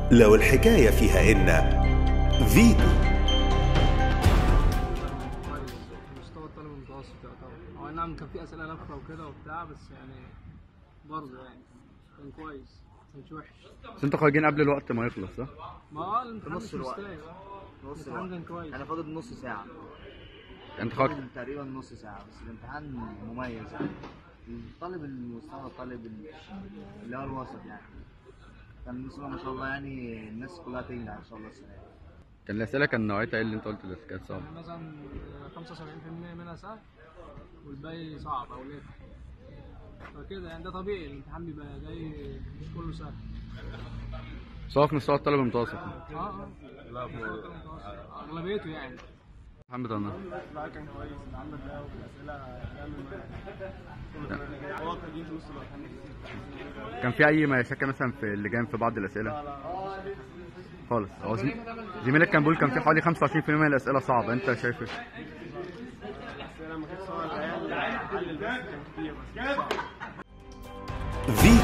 لو الحكاية فيها إن فيتو كويس مستوى الطالب المتوسط يعتبر هو أي نعم كان في اسئله لفه وكده وبتاع بس يعني برضه يعني كان كويس ما كانش وحش بس انتوا خارجين قبل الوقت ما يخلص صح؟ ما هو الامتحان نص مش الوقت. مستاهل نص الامتحان الوقت كان كويس انا فاضل نص ساعة انت خارج فاضل تقريبا نص ساعة بس الامتحان مميز يعني الطالب المستوى الطالب ال- اللي هو الوسط يعني كان بسم الله ما شاء الله يعني الناس كلها تنجح ان شاء الله السنة دي كان الاسئله كان نوعيتها ايه اللي انت قلت ده كانت صعبه يعني مثلا 75% منها سهل والباقي صعب او ليه فكده يعني ده طبيعي الامتحان بيبقى جاي مش كله سهل بس هو في مستوى الطالب المتوسط اه اه لا اغلبيته يعني محمد انا لا كان كويس العمل ده وفي الاسئله كلام هو كان يجي في نص الوقت كان في اي مشاكل مثلا في اللي جاي في بعض الاسئله خالص هو زم- زميلك كان بيقول كان في حوالي 25% من الاسئله صعبه انت شايف ايه؟ الاسئله ما كانتش صعبه العيال حل بس كان كتير بس فيتو